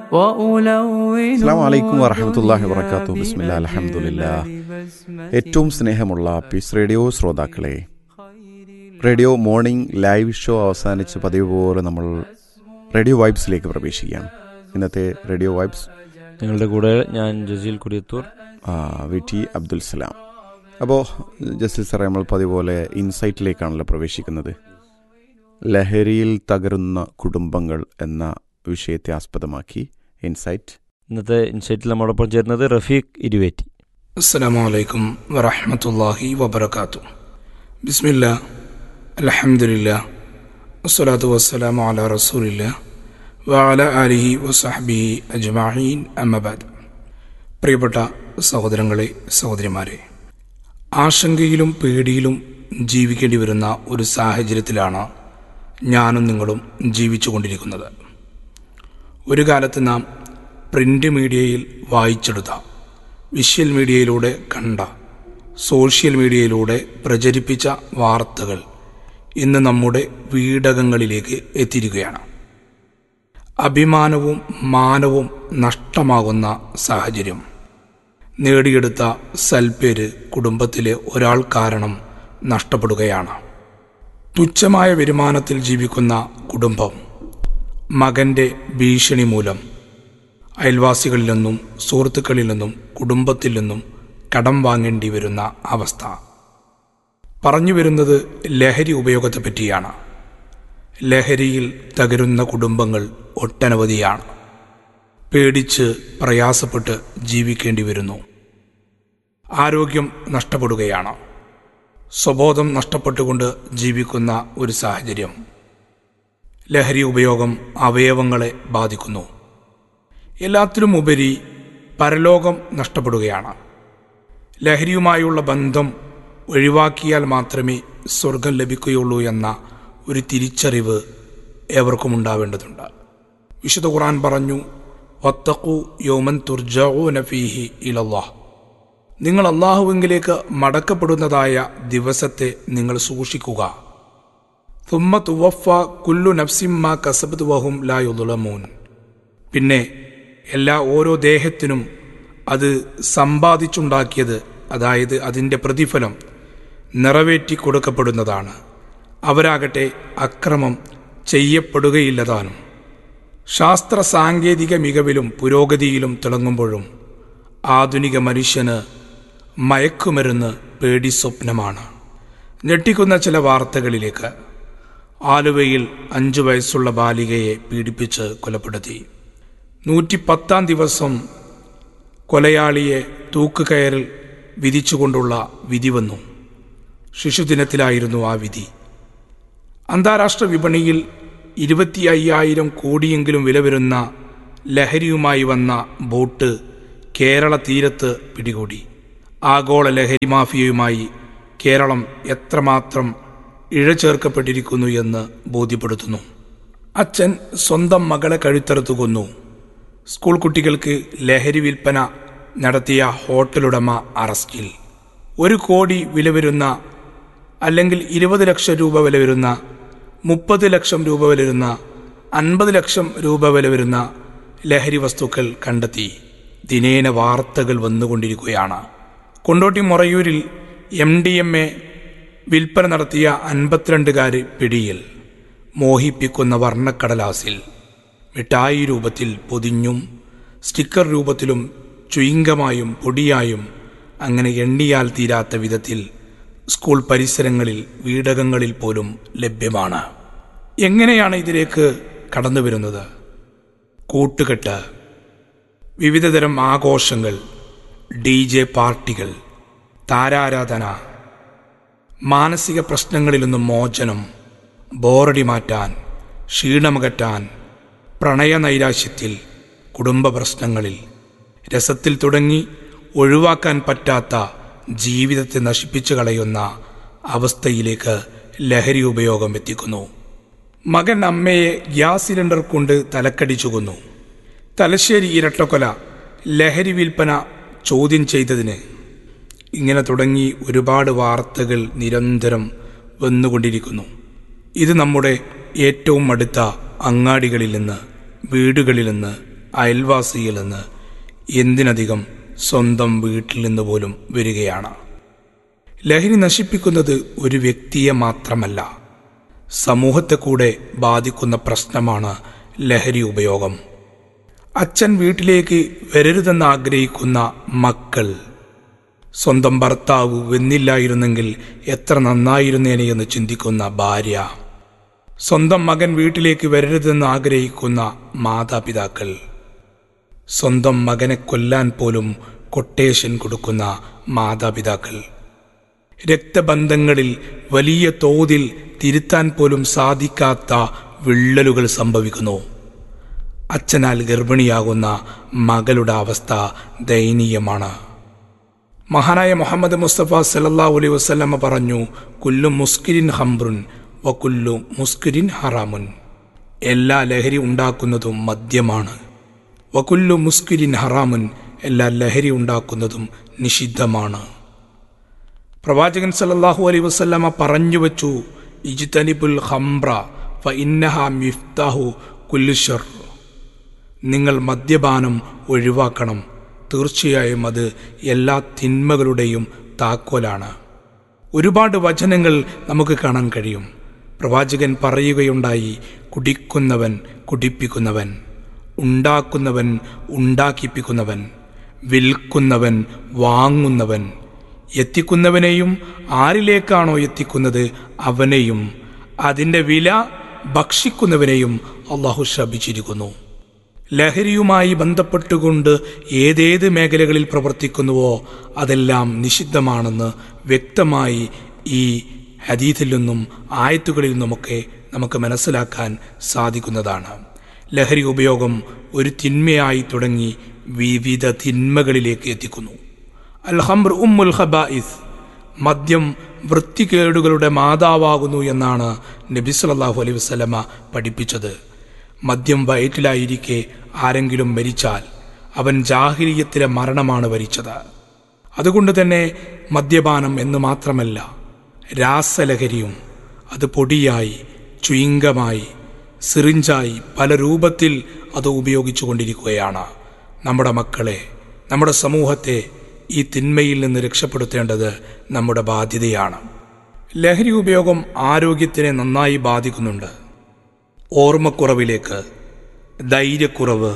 അസ്സാം വലൈക്കും വറഹമത്തല്ലാഹി വർക്കാത്തു ബിസ്മില്ല അലഹമുല്ല ഏറ്റവും സ്നേഹമുള്ള പീസ് റേഡിയോ ശ്രോതാക്കളെ റേഡിയോ മോർണിംഗ് ലൈവ് ഷോ അവസാനിച്ച് പതിവ് പോലെ നമ്മൾ റേഡിയോ വൈബ്സിലേക്ക് പ്രവേശിക്കുകയാണ് ഇന്നത്തെ റേഡിയോ വൈബ്സ് നിങ്ങളുടെ കൂടെ ഞാൻ ജസീൽ കുടിയത്തൂർ ആ, വി ടി അബ്ദുൽ സലാം അപ്പോൾ ജസ്റ്റിൽ സാറേ നമ്മൾ പതിവ് പോലെ ഇൻസൈറ്റിലേക്കാണല്ലോ പ്രവേശിക്കുന്നത് ലഹരിയിൽ തകരുന്ന കുടുംബങ്ങൾ എന്ന വിഷയത്തെ ആസ്പദമാക്കി ഇൻസൈറ്റ് ഇന്നത്തെ ഇൻസൈറ്റിൽ നമ്മോടൊപ്പം ചേരുന്നത് റഫീഖ് ഇരുവേറ്റി السلام عليكم ورحمة الله وبركاته بسم الله الحمد لله والصلاة والسلام على رسول الله وعلى آله وصحبه أجمعين أما بعد പ്രിയപ്പെട്ട സഹോദരങ്ങളെ സഹോദരിമാരെ ആശങ്കയിലും പേടിയിലും ജീവിക്കേണ്ടി വരുന്ന ഒരു സാഹചര്യത്തിലാണ് ഞാനും നിങ്ങളും ജീവിച്ചു കൊണ്ടിരിക്കുന്നത് ഒരു കാലത്ത് നാം പ്രിൻ്റ് മീഡിയയിൽ വായിച്ചെടുത്ത വിഷ്വൽ മീഡിയയിലൂടെ കണ്ട സോഷ്യൽ മീഡിയയിലൂടെ പ്രചരിപ്പിച്ച വാർത്തകൾ ഇന്ന് നമ്മുടെ വീടകങ്ങളിലേക്ക് എത്തിയിരിക്കുകയാണ് അഭിമാനവും മാനവും നഷ്ടമാകുന്ന സാഹചര്യം നേടിയെടുത്ത സൽപ്പേര് കുടുംബത്തിലെ ഒരാൾ കാരണം നഷ്ടപ്പെടുകയാണ് തുച്ഛമായ വരുമാനത്തിൽ ജീവിക്കുന്ന കുടുംബം മകന്റെ ഭീഷണി മൂലം അയൽവാസികളിൽ നിന്നും സുഹൃത്തുക്കളിൽ നിന്നും കുടുംബത്തിൽ നിന്നും കടം വാങ്ങേണ്ടി വരുന്ന അവസ്ഥ പറഞ്ഞു വരുന്നത് ലഹരി ഉപയോഗത്തെ പറ്റിയാണ് ലഹരിയിൽ തകരുന്ന കുടുംബങ്ങൾ ഒട്ടനവധിയാണ് പേടിച്ച് പ്രയാസപ്പെട്ട് ജീവിക്കേണ്ടി വരുന്നു ആരോഗ്യം നഷ്ടപ്പെടുകയാണ് സ്വബോധം നഷ്ടപ്പെട്ടുകൊണ്ട് ജീവിക്കുന്ന ഒരു സാഹചര്യം ലഹരി ഉപയോഗം അവയവങ്ങളെ ബാധിക്കുന്നു എല്ലാത്തിലും ഉപരി പരലോകം നഷ്ടപ്പെടുകയാണ് ലഹരിയുമായുള്ള ബന്ധം ഒഴിവാക്കിയാൽ മാത്രമേ സ്വർഗം ലഭിക്കുകയുള്ളൂ എന്ന ഒരു തിരിച്ചറിവ് ഏവർക്കും ഉണ്ടാവേണ്ടതുണ്ട് വിശുദ്ധ ഖുർആൻ പറഞ്ഞു വത്തഖു യോമൻ തുർജഊ നഫീഹി ഇലല്ലാഹ് നിങ്ങൾ അള്ളാഹുവിങ്കിലേക്ക് മടക്കപ്പെടുന്നതായ ദിവസത്തെ നിങ്ങൾ സൂക്ഷിക്കുക തുമ്മ തുവഫ കുല്ലു നഫ്സിമ്മ കസബ് വഹും ലാ യുദ്ലമൂൻ പിന്നെ എല്ലാ ഓരോ ദേഹത്തിനും അത് സമ്പാദിച്ചുണ്ടാക്കിയത് അതായത് അതിൻ്റെ പ്രതിഫലം നിറവേറ്റി കൊടുക്കപ്പെടുന്നതാണ് അവരാകട്ടെ അക്രമം ചെയ്യപ്പെടുകയില്ലതാനും ശാസ്ത്ര സാങ്കേതിക മികവിലും പുരോഗതിയിലും തിളങ്ങുമ്പോഴും ആധുനിക മനുഷ്യന് മയക്കുമരുന്ന് പേടി സ്വപ്നമാണ് ഞെട്ടിക്കുന്ന ചില വാർത്തകളിലേക്ക് ആലുവയിൽ അഞ്ചു വയസ്സുള്ള ബാലികയെ പീഡിപ്പിച്ച് കൊലപ്പെടുത്തി നൂറ്റിപ്പത്താം ദിവസം കൊലയാളിയെ തൂക്കുകയറിൽ വിധിച്ചുകൊണ്ടുള്ള വിധി വന്നു ശിശുദിനത്തിലായിരുന്നു ആ വിധി അന്താരാഷ്ട്ര വിപണിയിൽ ഇരുപത്തി അയ്യായിരം കോടിയെങ്കിലും വില വരുന്ന ലഹരിയുമായി വന്ന ബോട്ട് കേരള തീരത്ത് പിടികൂടി ആഗോള ലഹരി മാഫിയയുമായി കേരളം എത്രമാത്രം ഇഴചേർക്കപ്പെട്ടിരിക്കുന്നു എന്ന് ബോധ്യപ്പെടുത്തുന്നു അച്ഛൻ സ്വന്തം മകളെ കഴുത്തറുത്തു കൊന്നു സ്കൂൾ കുട്ടികൾക്ക് ലഹരി വിൽപ്പന നടത്തിയ ഹോട്ടലുടമ അറസ്റ്റിൽ ഒരു കോടി വില വരുന്ന അല്ലെങ്കിൽ ഇരുപത് ലക്ഷം രൂപ വില വരുന്ന മുപ്പത് ലക്ഷം രൂപ വില വരുന്ന അൻപത് ലക്ഷം രൂപ വില വരുന്ന ലഹരി വസ്തുക്കൾ കണ്ടെത്തി ദിനേന വാർത്തകൾ വന്നുകൊണ്ടിരിക്കുകയാണ് കൊണ്ടോട്ടി മൊറയൂരിൽ എം ഡി എം എ വിൽപ്പന നടത്തിയ അൻപത്തിരണ്ടുകാര് പിടിയിൽ മോഹിപ്പിക്കുന്ന വർണ്ണക്കടലാസിൽ മിഠായി രൂപത്തിൽ പൊതിഞ്ഞും സ്റ്റിക്കർ രൂപത്തിലും ചുയിങ്കമായും പൊടിയായും അങ്ങനെ എണ്ണിയാൽ തീരാത്ത വിധത്തിൽ സ്കൂൾ പരിസരങ്ങളിൽ വീടകങ്ങളിൽ പോലും ലഭ്യമാണ് എങ്ങനെയാണ് ഇതിലേക്ക് കടന്നു വരുന്നത് കൂട്ടുകെട്ട് വിവിധതരം ആഘോഷങ്ങൾ ഡി ജെ പാർട്ടികൾ താരാരാധന മാനസിക പ്രശ്നങ്ങളിൽ നിന്നും മോചനം ബോറടി മാറ്റാൻ ക്ഷീണമകറ്റാൻ പ്രണയനൈരാശ്യത്തിൽ കുടുംബ പ്രശ്നങ്ങളിൽ രസത്തിൽ തുടങ്ങി ഒഴിവാക്കാൻ പറ്റാത്ത ജീവിതത്തെ നശിപ്പിച്ചു കളയുന്ന അവസ്ഥയിലേക്ക് ലഹരി ഉപയോഗം എത്തിക്കുന്നു മകൻ അമ്മയെ ഗ്യാസ് സിലിണ്ടർ കൊണ്ട് തലക്കടിച്ചു കൊന്നു തലശ്ശേരി ഇരട്ടക്കൊല ലഹരി വിൽപ്പന ചോദ്യം ചെയ്തതിന് ഇങ്ങനെ തുടങ്ങി ഒരുപാട് വാർത്തകൾ നിരന്തരം വന്നുകൊണ്ടിരിക്കുന്നു ഇത് നമ്മുടെ ഏറ്റവും അടുത്ത അങ്ങാടികളിൽ നിന്ന് വീടുകളിൽ നിന്ന് അയൽവാസിയിൽ നിന്ന് എന്തിനധികം സ്വന്തം വീട്ടിൽ നിന്ന് പോലും വരികയാണ് ലഹരി നശിപ്പിക്കുന്നത് ഒരു വ്യക്തിയെ മാത്രമല്ല സമൂഹത്തെ കൂടെ ബാധിക്കുന്ന പ്രശ്നമാണ് ലഹരി ഉപയോഗം അച്ഛൻ വീട്ടിലേക്ക് വരരുതെന്ന് ആഗ്രഹിക്കുന്ന മക്കൾ സ്വന്തം ഭർത്താവ് വെന്നില്ലായിരുന്നെങ്കിൽ എത്ര നന്നായിരുന്നേനെ എന്ന് ചിന്തിക്കുന്ന ഭാര്യ സ്വന്തം മകൻ വീട്ടിലേക്ക് വരരുതെന്ന് ആഗ്രഹിക്കുന്ന മാതാപിതാക്കൾ സ്വന്തം മകനെ കൊല്ലാൻ പോലും കൊട്ടേഷൻ കൊടുക്കുന്ന മാതാപിതാക്കൾ രക്തബന്ധങ്ങളിൽ വലിയ തോതിൽ തിരുത്താൻ പോലും സാധിക്കാത്ത വിള്ളലുകൾ സംഭവിക്കുന്നു അച്ഛനാൽ ഗർഭിണിയാകുന്ന മകളുടെ അവസ്ഥ ദയനീയമാണ് മഹാനായ മുഹമ്മദ് മുസ്തഫ സലല്ലാ അലൈ വസ്ലമ പറഞ്ഞു കുല്ലു മുസ്കിരിൻ ഹംബ്രുൻ വ കുല്ലു മുസ്കിരിൻ ഹറാമുൻ എല്ലാ ലഹരി ഉണ്ടാക്കുന്നതും മദ്യമാണ് വകുല്ലു മുസ്കിരിൻ ഹറാമുൻ എല്ലാ ലഹരി ഉണ്ടാക്കുന്നതും നിഷിദ്ധമാണ് പ്രവാചകൻ സല്ലല്ലാഹു അലൈ വസല്ലമ പറഞ്ഞു വച്ചു ഇജ്തനിബുൽ ഹംബ്ര ഫ ഇന്നഹ മിഫ്താഹു കുല്ലുഷർ നിങ്ങൾ മദ്യപാനം ഒഴിവാക്കണം തീർച്ചയായും അത് എല്ലാ തിന്മകളുടെയും താക്കോലാണ് ഒരുപാട് വചനങ്ങൾ നമുക്ക് കാണാൻ കഴിയും പ്രവാചകൻ പറയുകയുണ്ടായി കുടിക്കുന്നവൻ കുടിപ്പിക്കുന്നവൻ ഉണ്ടാക്കുന്നവൻ ഉണ്ടാക്കിപ്പിക്കുന്നവൻ വിൽക്കുന്നവൻ വാങ്ങുന്നവൻ എത്തിക്കുന്നവനെയും ആരിലേക്കാണോ എത്തിക്കുന്നത് അവനെയും അതിൻ്റെ വില ഭക്ഷിക്കുന്നവനെയും അള്ളാഹു ശപിച്ചിരിക്കുന്നു ലഹരിയുമായി ബന്ധപ്പെട്ടുകൊണ്ട് ഏതേത് മേഖലകളിൽ പ്രവർത്തിക്കുന്നുവോ അതെല്ലാം നിഷിദ്ധമാണെന്ന് വ്യക്തമായി ഈ ഹദീഥിൽ നിന്നും ആയത്തുകളിൽ നിന്നുമൊക്കെ നമുക്ക് മനസ്സിലാക്കാൻ സാധിക്കുന്നതാണ് ലഹരി ഉപയോഗം ഒരു തിന്മയായി തുടങ്ങി വിവിധ തിന്മകളിലേക്ക് എത്തിക്കുന്നു അൽഹംർ ഉമ്മുൽ ഹബായിസ് മദ്യം വൃത്തികേടുകളുടെ മാതാവാകുന്നു എന്നാണ് നബി സല്ലല്ലാഹു അലൈഹി വസല്ലമ പഠിപ്പിച്ചത് മദ്യം വയറ്റിലായിരിക്കെ ആരെങ്കിലും മരിച്ചാൽ അവൻ ജാഹിരിയത്തിലെ മരണമാണ് വരിച്ചത് അതുകൊണ്ട് തന്നെ മദ്യപാനം എന്ന് മാത്രമല്ല രാസലഹരിയും അത് പൊടിയായി ചുയിങ്കമായി സിറിഞ്ചായി പല രൂപത്തിൽ അത് ഉപയോഗിച്ചുകൊണ്ടിരിക്കുകയാണ് നമ്മുടെ മക്കളെ നമ്മുടെ സമൂഹത്തെ ഈ തിന്മയിൽ നിന്ന് രക്ഷപ്പെടുത്തേണ്ടത് നമ്മുടെ ബാധ്യതയാണ് ലഹരി ഉപയോഗം ആരോഗ്യത്തിനെ നന്നായി ബാധിക്കുന്നുണ്ട് ഓർമ്മക്കുറവിലേക്ക് ധൈര്യക്കുറവ്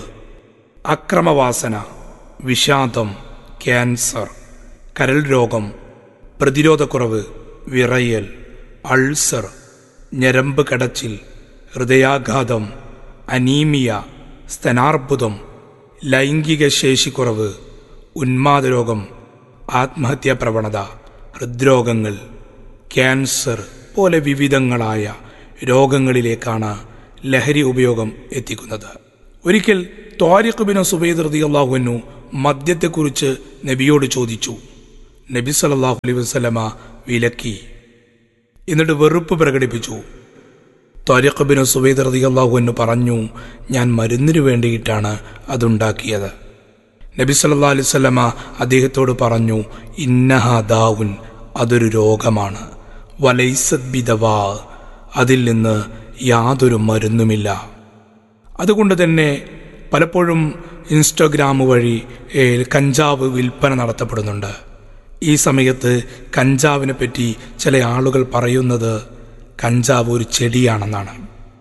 അക്രമവാസന വിഷാദം ക്യാൻസർ കരൾ രോഗം പ്രതിരോധക്കുറവ് വിറയൽ അൾസർ ഞരമ്പ് കടച്ചിൽ ഹൃദയാഘാതം അനീമിയ സ്തനാർബുദം ലൈംഗിക ശേഷിക്കുറവ് ഉന്മാദരോഗം ആത്മഹത്യാ പ്രവണത ഹൃദ്രോഗങ്ങൾ ക്യാൻസർ പോലെ വിവിധങ്ങളായ രോഗങ്ങളിലേക്കാണ് ലഹരി ഉപയോഗം എത്തിക്കുന്നത് ഒരിക്കൽ ത്വാരിഖ് ബിൻ സുബൈദ് റളിയല്ലാഹുവിനു മദ്യത്തെക്കുറിച്ച് നബിയോട് ചോദിച്ചു നബി സല്ലല്ലാഹു അലൈഹി വസല്ലമ വിലക്കി എന്നിട്ട് വെറുപ്പ് പ്രകടിപ്പിച്ചു ത്വാരിഖ് ബിൻ സുബൈദ് റളിയല്ലാഹുവിനു പറഞ്ഞു ഞാൻ മരുന്നിനു വേണ്ടിയിട്ടാണ് അതുണ്ടാക്കിയത് നബി സല്ലല്ലാഹു അലൈഹി വസല്ലമ അദ്ദേഹത്തോട് പറഞ്ഞു ഇന്നഹ ദാവുൻ അതൊരു രോഗമാണ് വലൈസത് ബിദവാ അതിൽ നിന്ന് യാതൊരു മരുന്നുമില്ല അതുകൊണ്ട് തന്നെ പലപ്പോഴും ഇൻസ്റ്റഗ്രാം വഴി ഏ, കഞ്ചാവ് വിൽപ്പന നടത്തപ്പെടുന്നുണ്ട് ഈ സമയത്ത് കഞ്ചാവിനെ പറ്റി ചില ആളുകൾ പറയുന്നത് കഞ്ചാവ് ഒരു ചെടിയാണെന്നാണ്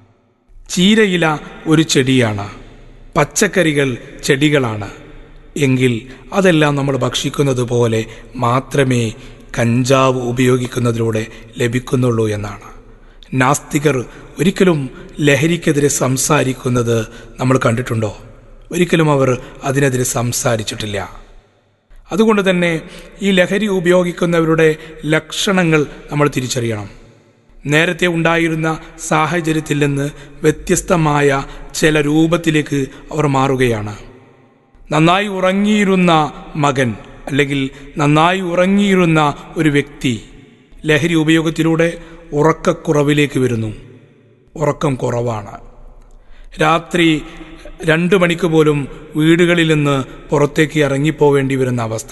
ചീരയില ഒരു ചെടിയാണ് പച്ചക്കറികൾ ചെടികളാണ് എങ്കിൽ അതെല്ലാം നമ്മൾ ഭക്ഷിക്കുന്നത് പോലെ മാത്രമേ കഞ്ചാവ് ഉപയോഗിക്കുന്നതിലൂടെ ലഭിക്കുന്നുള്ളൂ എന്നാണ് നാസ്തികർ ഒരിക്കലും ലഹരിക്കെതിരെ സംസാരിക്കുന്നത് നമ്മൾ കണ്ടിട്ടുണ്ടോ ഒരിക്കലും അവർ അതിനെതിരെ സംസാരിച്ചിട്ടില്ല അതുകൊണ്ട് തന്നെ ഈ ലഹരി ഉപയോഗിക്കുന്നവരുടെ ലക്ഷണങ്ങൾ നമ്മൾ തിരിച്ചറിയണം നേരത്തെ ഉണ്ടായിരുന്ന സാഹചര്യത്തിൽ നിന്ന് വ്യത്യസ്തമായ ചില രൂപത്തിലേക്ക് അവർ മാറുകയാണ് നന്നായി ഉറങ്ങിയിരുന്ന മകൻ അല്ലെങ്കിൽ നന്നായി ഉറങ്ങിയിരുന്ന ഒരു വ്യക്തി ലഹരി ഉപയോഗത്തിലൂടെ ഉറക്കക്കുറവിലേക്ക് വരുന്നു ഉറക്കം കുറവാണ് രാത്രി രണ്ടു മണിക്ക് പോലും വീടുകളിൽ നിന്ന് പുറത്തേക്ക് ഇറങ്ങിപ്പോവേണ്ടി വരുന്ന അവസ്ഥ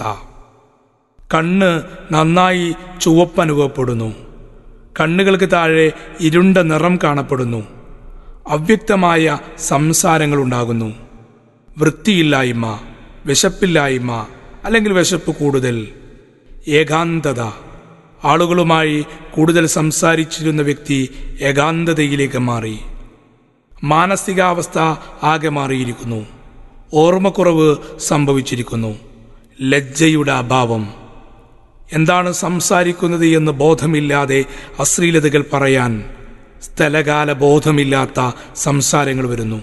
കണ്ണ് നന്നായി ചുവപ്പ് അനുഭവപ്പെടുന്നു കണ്ണുകൾക്ക് താഴെ ഇരുണ്ട നിറം കാണപ്പെടുന്നു അവ്യക്തമായ സംസാരങ്ങൾ ഉണ്ടാകുന്നു വൃത്തിയില്ലായ്മ വിശപ്പില്ലായ്മ അല്ലെങ്കിൽ വിശപ്പ് കൂടുതൽ ഏകാന്തത ആളുകളുമായി കൂടുതൽ സംസാരിച്ചിരുന്ന വ്യക്തി ഏകാന്തതയിലേക്ക് മാറി മാനസികാവസ്ഥ ആകെ മാറിയിരിക്കുന്നു ഓർമ്മക്കുറവ് സംഭവിച്ചിരിക്കുന്നു ലജ്ജയുടെ അഭാവം എന്താണ് സംസാരിക്കുന്നത് എന്ന് ബോധമില്ലാതെ അശ്ലീലതകൾ പറയാൻ സ്ഥലകാല ബോധമില്ലാത്ത സംസാരങ്ങൾ വരുന്നു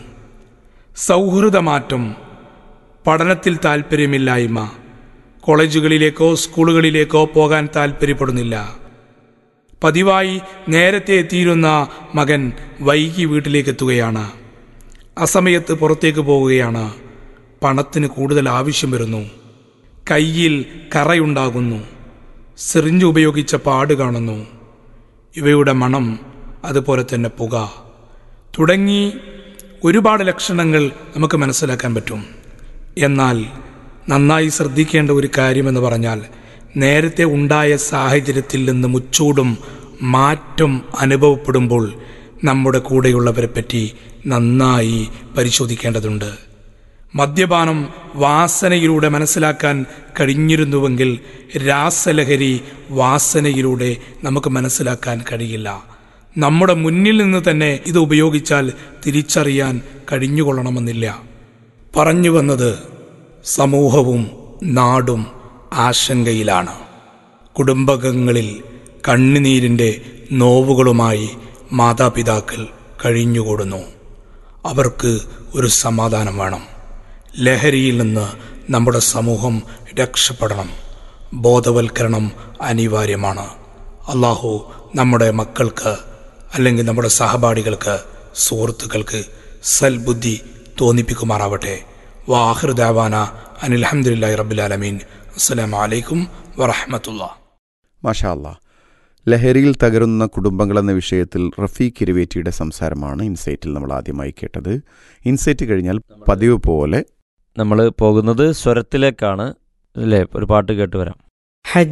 സൗഹൃദമാറ്റം പഠനത്തിൽ താല്പര്യമില്ലായ്മ കോളേജുകളിലേക്കോ സ്കൂളുകളിലേക്കോ പോകാൻ താല്പര്യപ്പെടുന്നില്ല പതിവായി നേരത്തെ എത്തിയിരുന്ന മകൻ വൈകി വീട്ടിലേക്ക് എത്തുകയാണ് അസമയത്ത് പുറത്തേക്ക് പോവുകയാണ് പണത്തിന് കൂടുതൽ ആവശ്യം വരുന്നു കയ്യിൽ കറയുണ്ടാകുന്നു സിറിഞ്ച് ഉപയോഗിച്ച പാട് കാണുന്നു ഇവയുടെ മണം അതുപോലെ തന്നെ പുക തുടങ്ങി ഒരുപാട് ലക്ഷണങ്ങൾ നമുക്ക് മനസ്സിലാക്കാൻ പറ്റും എന്നാൽ നന്നായി ശ്രദ്ധിക്കേണ്ട ഒരു കാര്യമെന്ന് പറഞ്ഞാൽ നേരത്തെ ഉണ്ടായ സാഹചര്യത്തിൽ നിന്ന് മുച്ചൂടും മാറ്റം അനുഭവപ്പെടുമ്പോൾ നമ്മുടെ കൂടെയുള്ളവരെ പറ്റി നന്നായി പരിശോധിക്കേണ്ടതുണ്ട് മദ്യപാനം വാസനയിലൂടെ മനസ്സിലാക്കാൻ കഴിഞ്ഞിരുന്നുവെങ്കിൽ രാസലഹരി വാസനയിലൂടെ നമുക്ക് മനസ്സിലാക്കാൻ കഴിയില്ല നമ്മുടെ മുന്നിൽ നിന്ന് തന്നെ ഇത് ഉപയോഗിച്ചാൽ തിരിച്ചറിയാൻ കഴിഞ്ഞുകൊള്ളണമെന്നില്ല പറഞ്ഞു വന്നത് സമൂഹവും നാടും ആശങ്കയിലാണ് കുടുംബകങ്ങളിൽ കണ്ണുനീരിൻ്റെ നോവുകളുമായി മാതാപിതാക്കൾ കഴിഞ്ഞുകൂടുന്നു അവർക്ക് ഒരു സമാധാനം വേണം ലഹരിയിൽ നിന്ന് നമ്മുടെ സമൂഹം രക്ഷപ്പെടണം ബോധവൽക്കരണം അനിവാര്യമാണ് അള്ളാഹു നമ്മുടെ മക്കൾക്ക് അല്ലെങ്കിൽ നമ്മുടെ സഹപാഠികൾക്ക് സുഹൃത്തുക്കൾക്ക് സൽബുദ്ധി തോന്നിപ്പിക്കുമാറാവട്ടെ വാഹൃദാവാന അനിൽഹമുല്ലാ റബുലാലമീൻ അസ്സലാമലൈക്കും വറഹമത്തുള്ള മാഷാ അല്ലാ ലഹരിയിൽ തകരുന്ന കുടുംബങ്ങൾ എന്ന വിഷയത്തിൽ റഫീഖ് ഇരുവേറ്റിയുടെ സംസാരമാണ് ഇൻസൈറ്റിൽ നമ്മൾ ആദ്യമായി കേട്ടത് ഇൻസൈറ്റ് കഴിഞ്ഞാൽ പതിവ് പോലെ നമ്മൾ പോകുന്നത് സ്വരത്തിലേക്കാണ് അല്ലേ ഒരു പാട്ട് കേട്ട് വരാം